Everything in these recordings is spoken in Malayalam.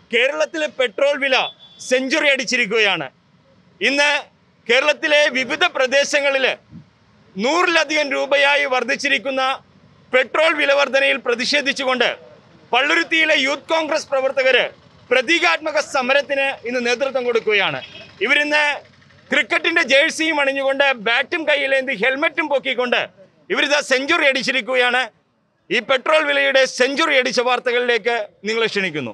കേരളത്തിലെ പെട്രോൾ വില സെഞ്ചുറി അടിച്ചിരിക്കുകയാണ് ഇന്ന് കേരളത്തിലെ വിവിധ പ്രദേശങ്ങളിൽ നൂറിലധികം രൂപയായി വർദ്ധിച്ചിരിക്കുന്ന പെട്രോൾ വിലവർധനയിൽ പ്രതിഷേധിച്ചുകൊണ്ട് പള്ളുരുത്തിയിലെ യൂത്ത് കോൺഗ്രസ് പ്രവർത്തകർ പ്രതീകാത്മക സമരത്തിന് ഇന്ന് നേതൃത്വം കൊടുക്കുകയാണ് ഇവരിന്ന് ക്രിക്കറ്റിന്റെ ജേഴ്സിയും അണിഞ്ഞുകൊണ്ട് ബാറ്റും കയ്യിലേന്തി ഹെൽമറ്റും പൊക്കിക്കൊണ്ട് ഇവരിതാ സെഞ്ചുറി അടിച്ചിരിക്കുകയാണ് ഈ പെട്രോൾ വിലയുടെ സെഞ്ചുറി അടിച്ച വാർത്തകളിലേക്ക് നിങ്ങളെ ക്ഷണിക്കുന്നു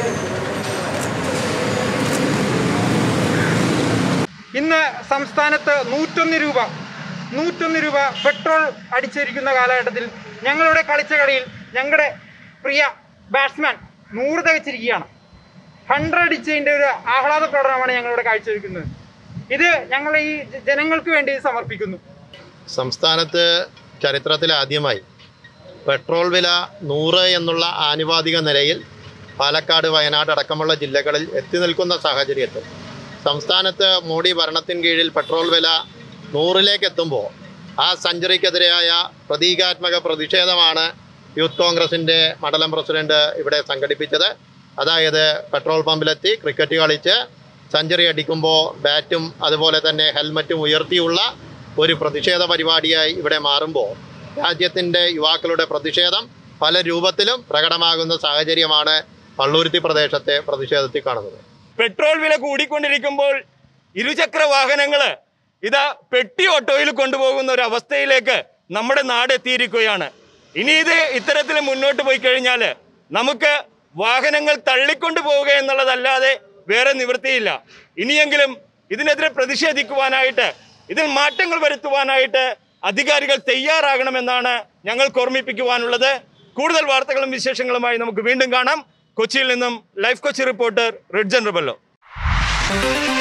ഇന്ന് സംസ്ഥാനത്ത് നൂറ്റൊന്ന് രൂപ നൂറ്റൊന്ന് രൂപ പെട്രോൾ അടിച്ചിരിക്കുന്ന കാലഘട്ടത്തിൽ ഞങ്ങളുടെ കളിച്ച കളിയിൽ ഞങ്ങളുടെ പ്രിയ ബാറ്റ്സ്മാൻ നൂറ് തികച്ചിരിക്കുകയാണ് ഹൺഡ്രഡ് അടിച്ചതിൻ്റെ ഒരു ആഹ്ലാദ പ്രകടനമാണ് ഞങ്ങളിവിടെ കാഴ്ചവെക്കുന്നത് ഇത് ഞങ്ങൾ ഈ ജനങ്ങൾക്ക് വേണ്ടി സമർപ്പിക്കുന്നു സംസ്ഥാനത്ത് ചരിത്രത്തിൽ ആദ്യമായി പെട്രോൾ വില നൂറ് എന്നുള്ള ആനുപാതിക നിലയിൽ പാലക്കാട് വയനാട് അടക്കമുള്ള ജില്ലകളിൽ എത്തി നിൽക്കുന്ന സാഹചര്യത്തിൽ സംസ്ഥാനത്ത് മോഡി ഭരണത്തിന് കീഴിൽ പെട്രോൾ വില നൂറിലേക്ക് എത്തുമ്പോൾ ആ സെഞ്ചുറിക്കെതിരായ പ്രതീകാത്മക പ്രതിഷേധമാണ് യൂത്ത് കോൺഗ്രസിൻ്റെ മണ്ഡലം പ്രസിഡന്റ് ഇവിടെ സംഘടിപ്പിച്ചത് അതായത് പെട്രോൾ പമ്പിലെത്തി ക്രിക്കറ്റ് കളിച്ച് സെഞ്ചുറി അടിക്കുമ്പോൾ ബാറ്റും അതുപോലെ തന്നെ ഹെൽമറ്റും ഉയർത്തിയുള്ള ഒരു പ്രതിഷേധ പരിപാടിയായി ഇവിടെ മാറുമ്പോൾ രാജ്യത്തിൻ്റെ യുവാക്കളുടെ പ്രതിഷേധം പല രൂപത്തിലും പ്രകടമാകുന്ന സാഹചര്യമാണ് പള്ളൂരുത്തി പ്രദേശത്തെ പ്രതിഷേധത്തിൽ കാണുന്നത് പെട്രോൾ വില കൂടിക്കൊണ്ടിരിക്കുമ്പോൾ ഇരുചക്ര വാഹനങ്ങൾ ഇതാ പെട്ടി ഓട്ടോയിൽ കൊണ്ടുപോകുന്ന ഒരു അവസ്ഥയിലേക്ക് നമ്മുടെ നാട് എത്തിയിരിക്കുകയാണ് ഇനി ഇത് ഇത്തരത്തിൽ മുന്നോട്ട് പോയി കഴിഞ്ഞാൽ നമുക്ക് വാഹനങ്ങൾ തള്ളിക്കൊണ്ടു പോവുക എന്നുള്ളതല്ലാതെ വേറെ നിവൃത്തിയില്ല ഇനിയെങ്കിലും ഇതിനെതിരെ പ്രതിഷേധിക്കുവാനായിട്ട് ഇതിൽ മാറ്റങ്ങൾ വരുത്തുവാനായിട്ട് അധികാരികൾ തയ്യാറാകണമെന്നാണ് ഞങ്ങൾക്ക് ഓർമ്മിപ്പിക്കുവാനുള്ളത് കൂടുതൽ വാർത്തകളും വിശേഷങ്ങളുമായി നമുക്ക് വീണ്ടും കാണാം കൊച്ചിയിൽ നിന്നും ലൈഫ് കൊച്ചി റിപ്പോർട്ടർ റിഡ്ജൻ റബല്ലോ